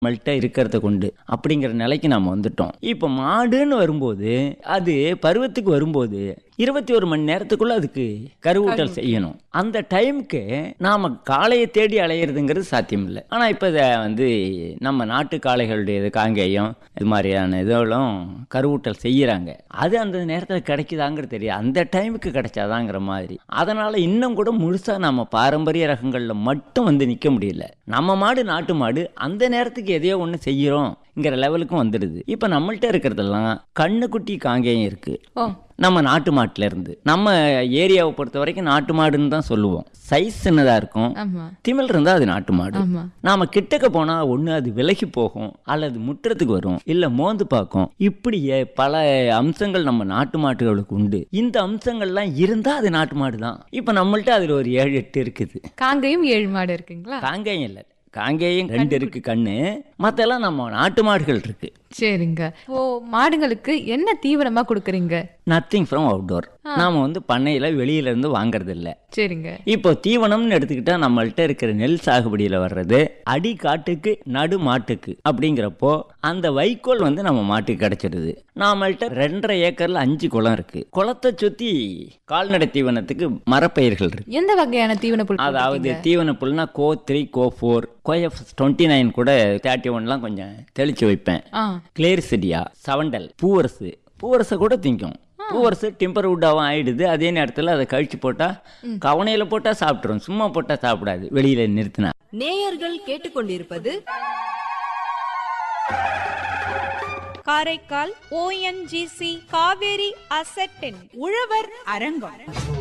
நம்மள்கிட்ட இருக்கிறத கொண்டு அப்படிங்கிற நிலைக்கு நாம் வந்துட்டோம் இப்போ மாடுன்னு வரும்போது அது பருவத்துக்கு வரும்போது இருபத்தி ஒரு மணி நேரத்துக்குள்ள அதுக்கு கருவூட்டல் செய்யணும் அந்த டைமுக்கு நாம காளையை தேடி அலையிறதுங்கிறது சாத்தியம் இல்லை ஆனால் இப்போ இதை வந்து நம்ம நாட்டு காளைகளுடைய இது காங்கேயம் இது மாதிரியான இதெல்லாம் கருவூட்டல் செய்யறாங்க அது அந்த நேரத்தில் கிடைக்குதாங்கிறது தெரியாது அந்த டைமுக்கு கிடைச்சாதாங்கிற மாதிரி அதனால இன்னும் கூட முழுசா நம்ம பாரம்பரிய ரகங்களில் மட்டும் வந்து நிற்க முடியல நம்ம மாடு நாட்டு மாடு அந்த நேரத்துக்கு எதையோ ஒன்று செய்கிறோங்கிற லெவலுக்கும் வந்துடுது இப்போ நம்மள்ட்ட இருக்கிறதெல்லாம் கண்ணுக்குட்டி காங்கேயம் இருக்கு ஓ நம்ம நாட்டு மாட்டுல இருந்து நம்ம ஏரியாவை பொறுத்த வரைக்கும் நாட்டு மாடுன்னு தான் சொல்லுவோம் சைஸ் சின்னதா இருக்கும் ஆமா திமிழ் இருந்தா அது நாட்டு மாடு ஆமா நாம கிட்டக்க போனா ஒண்ணு அது விலகி போகும் அல்லது முற்றத்துக்கு வரும் இல்ல மோந்து பார்க்கும் இப்படியே பல அம்சங்கள் நம்ம நாட்டு மாட்டுகளுக்கு உண்டு இந்த அம்சங்கள்லாம் இருந்தா அது நாட்டு மாடு தான் இப்ப நம்மள்ட்ட அதுல ஒரு ஏழு எட்டு இருக்குது காங்கையும் ஏழு மாடு இருக்குங்களா காங்கேயம் இல்ல காங்கேயம் ரெண்டு இருக்கு கண்ணு மத்தெல்லாம் நம்ம நாட்டு மாடுகள் இருக்கு சரிங்க ஓ மாடுங்களுக்கு என்ன தீவிரமா கொடுக்குறீங்க நத்திங் ஃப்ரம் அவுட்டோர் நாம வந்து பண்ணையில வெளியில இருந்து வாங்குறது இல்ல சரிங்க இப்போ தீவனம்னு எடுத்துக்கிட்டா நம்மள்ட்ட இருக்கிற நெல் சாகுபடியில் வர்றது அடி காட்டுக்கு நடு மாட்டுக்கு அப்படிங்கிறப்போ அந்த வைக்கோல் வந்து நம்ம மாட்டுக்கு கிடைச்சிடுது நாமள்ட்ட ரெண்டரை ஏக்கர்ல அஞ்சு குளம் இருக்கு குளத்தை சுத்தி கால்நடை தீவனத்துக்கு மரப்பயிர்கள் இருக்கு எந்த வகையான தீவன புல் அதாவது தீவன புல்னா CO three CO four COF twenty nine கூட தேர்ட்டி ஒன்லாம் கொஞ்சம் தெளிச்சு வைப்பேன் ஆ கிளேரிசிடியா சவண்டல் பூவரசு பூவரசை கூட திங்கும் பூவரசு டிம்பர் வுட்டாகவும் ஆயிடுது அதே நேரத்தில் அதை கழிச்சு போட்டால் கவனையில் போட்டால் சாப்பிட்ரும் சும்மா போட்டால் சாப்பிடாது வெளியில் நிறுத்தினா நேயர்கள் கேட்டுக்கொண்டிருப்பது காரைக்கால் ஓஎன்ஜிசி காவேரி அசெட்டின் உழவர் அரங்கம்